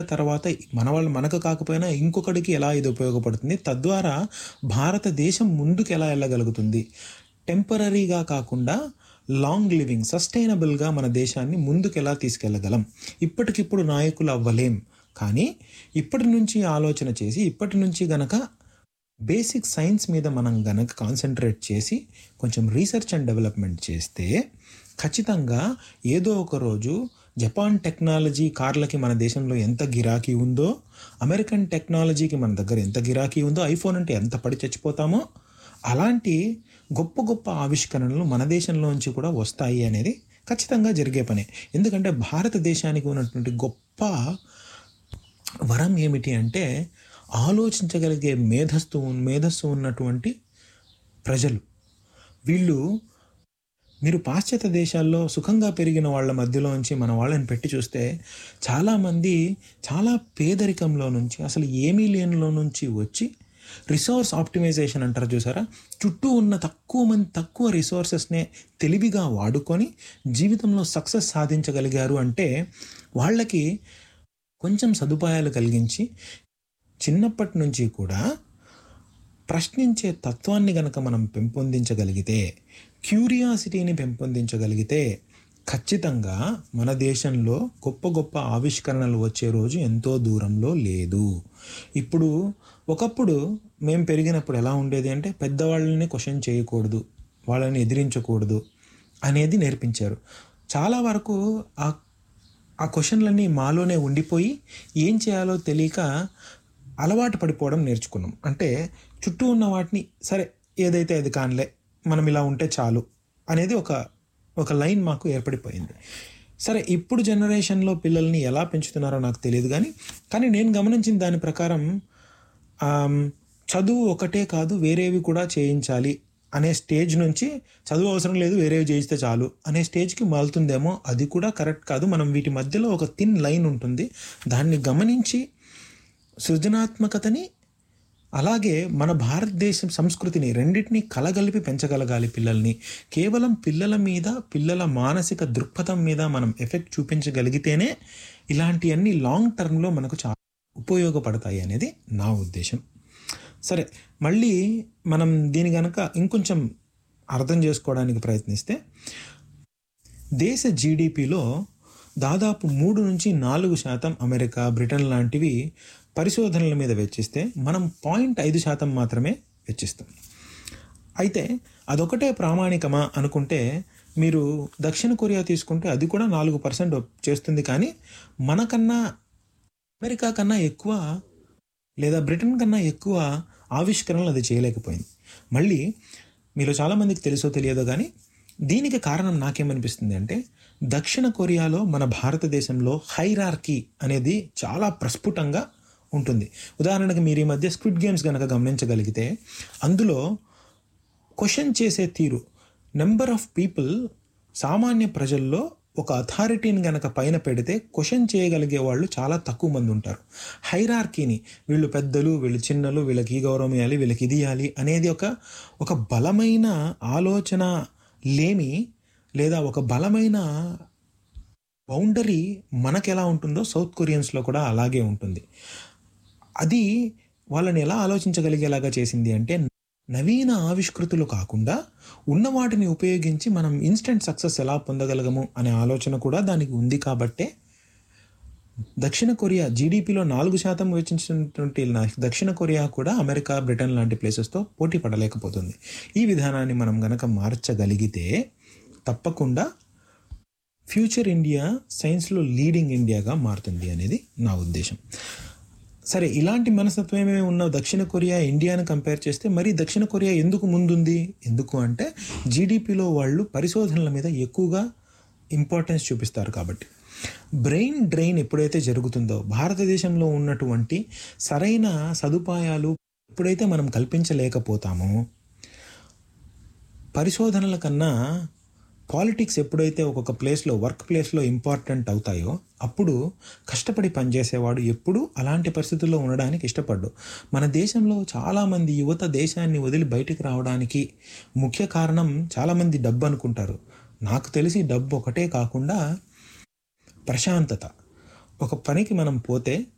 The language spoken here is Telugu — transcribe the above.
తర్వాత మన వాళ్ళు మనకు కాకపోయినా ఇంకొకడికి ఎలా ఇది ఉపయోగపడుతుంది తద్వారా భారతదేశం ముందుకు ఎలా వెళ్ళగలుగుతుంది టెంపరీగా కాకుండా లాంగ్ లివింగ్ సస్టైనబుల్గా మన దేశాన్ని ముందుకు ఎలా తీసుకెళ్ళగలం ఇప్పటికిప్పుడు నాయకులు అవ్వలేం కానీ ఇప్పటి నుంచి ఆలోచన చేసి ఇప్పటి నుంచి గనక బేసిక్ సైన్స్ మీద మనం గనక కాన్సన్ట్రేట్ చేసి కొంచెం రీసెర్చ్ అండ్ డెవలప్మెంట్ చేస్తే ఖచ్చితంగా ఏదో ఒక రోజు జపాన్ టెక్నాలజీ కార్లకి మన దేశంలో ఎంత గిరాకీ ఉందో అమెరికన్ టెక్నాలజీకి మన దగ్గర ఎంత గిరాకీ ఉందో ఐఫోన్ అంటే ఎంత పడి చచ్చిపోతామో అలాంటి గొప్ప గొప్ప ఆవిష్కరణలు మన దేశంలోంచి కూడా వస్తాయి అనేది ఖచ్చితంగా జరిగే పనే ఎందుకంటే భారతదేశానికి ఉన్నటువంటి గొప్ప వరం ఏమిటి అంటే ఆలోచించగలిగే మేధస్సు మేధస్సు ఉన్నటువంటి ప్రజలు వీళ్ళు మీరు పాశ్చాత్య దేశాల్లో సుఖంగా పెరిగిన వాళ్ళ మధ్యలోంచి మన వాళ్ళని పెట్టి చూస్తే చాలామంది చాలా పేదరికంలో నుంచి అసలు ఏమీ లేనిలో నుంచి వచ్చి రిసోర్స్ ఆప్టిమైజేషన్ అంటారు చూసారా చుట్టూ ఉన్న తక్కువ మంది తక్కువ రిసోర్సెస్నే తెలివిగా వాడుకొని జీవితంలో సక్సెస్ సాధించగలిగారు అంటే వాళ్ళకి కొంచెం సదుపాయాలు కలిగించి చిన్నప్పటి నుంచి కూడా ప్రశ్నించే తత్వాన్ని గనక మనం పెంపొందించగలిగితే క్యూరియాసిటీని పెంపొందించగలిగితే ఖచ్చితంగా మన దేశంలో గొప్ప గొప్ప ఆవిష్కరణలు వచ్చే రోజు ఎంతో దూరంలో లేదు ఇప్పుడు ఒకప్పుడు మేము పెరిగినప్పుడు ఎలా ఉండేది అంటే పెద్దవాళ్ళని క్వశ్చన్ చేయకూడదు వాళ్ళని ఎదిరించకూడదు అనేది నేర్పించారు చాలా వరకు ఆ ఆ క్వశ్చన్లన్నీ మాలోనే ఉండిపోయి ఏం చేయాలో తెలియక అలవాటు పడిపోవడం నేర్చుకున్నాం అంటే చుట్టూ ఉన్న వాటిని సరే ఏదైతే అది కానిలే మనం ఇలా ఉంటే చాలు అనేది ఒక ఒక లైన్ మాకు ఏర్పడిపోయింది సరే ఇప్పుడు జనరేషన్లో పిల్లల్ని ఎలా పెంచుతున్నారో నాకు తెలియదు కానీ కానీ నేను గమనించిన దాని ప్రకారం ఆమ్, చదువు ఒకటే కాదు వేరేవి కూడా చేయించాలి అనే స్టేజ్ నుంచి చదువు అవసరం లేదు వేరేవి చేయిస్తే చాలు అనే స్టేజ్కి మారుతుందేమో అది కూడా కరెక్ట్ కాదు మనం వీటి మధ్యలో ఒక థిన్ లైన్ ఉంటుంది దాన్ని గమనించి సృజనాత్మకతని అలాగే మన భారతదేశం సంస్కృతిని రెండింటినీ కలగలిపి పెంచగలగాలి పిల్లల్ని కేవలం పిల్లల మీద పిల్లల మానసిక దృక్పథం మీద మనం ఎఫెక్ట్ చూపించగలిగితేనే ఇలాంటివన్నీ లాంగ్ టర్మ్లో మనకు చాలా ఉపయోగపడతాయి అనేది నా ఉద్దేశం సరే మళ్ళీ మనం దీని కనుక ఇంకొంచెం అర్థం చేసుకోవడానికి ప్రయత్నిస్తే దేశ జీడిపిలో దాదాపు మూడు నుంచి నాలుగు శాతం అమెరికా బ్రిటన్ లాంటివి పరిశోధనల మీద వెచ్చిస్తే మనం పాయింట్ ఐదు శాతం మాత్రమే వెచ్చిస్తాం అయితే అదొకటే ప్రామాణికమా అనుకుంటే మీరు దక్షిణ కొరియా తీసుకుంటే అది కూడా నాలుగు పర్సెంట్ చేస్తుంది కానీ మనకన్నా అమెరికా కన్నా ఎక్కువ లేదా బ్రిటన్ కన్నా ఎక్కువ ఆవిష్కరణలు అది చేయలేకపోయింది మళ్ళీ మీలో చాలామందికి తెలుసో తెలియదో కానీ దీనికి కారణం నాకేమనిపిస్తుంది అంటే దక్షిణ కొరియాలో మన భారతదేశంలో హైరార్కీ అనేది చాలా ప్రస్ఫుటంగా ఉంటుంది ఉదాహరణకు మీరు ఈ మధ్య స్క్విడ్ గేమ్స్ కనుక గమనించగలిగితే అందులో క్వశ్చన్ చేసే తీరు నెంబర్ ఆఫ్ పీపుల్ సామాన్య ప్రజల్లో ఒక అథారిటీని గనక పైన పెడితే క్వశ్చన్ చేయగలిగే వాళ్ళు చాలా తక్కువ మంది ఉంటారు హైరార్కీని వీళ్ళు పెద్దలు వీళ్ళు చిన్నలు వీళ్ళకి ఈ గౌరవం ఇవ్వాలి వీళ్ళకి ఇది ఇవ్వాలి అనేది ఒక ఒక బలమైన ఆలోచన లేమి లేదా ఒక బలమైన బౌండరీ మనకు ఎలా ఉంటుందో సౌత్ కొరియన్స్లో కూడా అలాగే ఉంటుంది అది వాళ్ళని ఎలా ఆలోచించగలిగేలాగా చేసింది అంటే నవీన ఆవిష్కృతులు కాకుండా ఉన్న వాటిని ఉపయోగించి మనం ఇన్స్టెంట్ సక్సెస్ ఎలా పొందగలగము అనే ఆలోచన కూడా దానికి ఉంది కాబట్టే దక్షిణ కొరియా జీడిపిలో నాలుగు శాతం వెచ్చించినటువంటి నా- దక్షిణ కొరియా కూడా అమెరికా బ్రిటన్ లాంటి ప్లేసెస్తో పోటీ పడలేకపోతుంది ఈ విధానాన్ని మనం గనక మార్చగలిగితే తప్పకుండా ఫ్యూచర్ ఇండియా సైన్స్లో లీడింగ్ ఇండియాగా మారుతుంది అనేది నా ఉద్దేశం సరే ఇలాంటి మనస్తత్వమే ఉన్న దక్షిణ కొరియా ఇండియాను కంపేర్ చేస్తే మరి దక్షిణ కొరియా ఎందుకు ముందుంది ఎందుకు అంటే జీడిపిలో వాళ్ళు పరిశోధనల మీద ఎక్కువగా ఇంపార్టెన్స్ చూపిస్తారు కాబట్టి బ్రెయిన్ డ్రైన్ ఎప్పుడైతే జరుగుతుందో భారతదేశంలో ఉన్నటువంటి సరైన సదుపాయాలు ఎప్పుడైతే మనం కల్పించలేకపోతామో పరిశోధనల కన్నా పాలిటిక్స్ ఎప్పుడైతే ఒక్కొక్క ప్లేస్లో వర్క్ ప్లేస్లో ఇంపార్టెంట్ అవుతాయో అప్పుడు కష్టపడి పనిచేసేవాడు ఎప్పుడూ అలాంటి పరిస్థితుల్లో ఉండడానికి ఇష్టపడ్డు మన దేశంలో చాలామంది యువత దేశాన్ని వదిలి బయటికి రావడానికి ముఖ్య కారణం చాలామంది డబ్బు అనుకుంటారు నాకు తెలిసి డబ్బు ఒకటే కాకుండా ప్రశాంతత ఒక పనికి మనం పోతే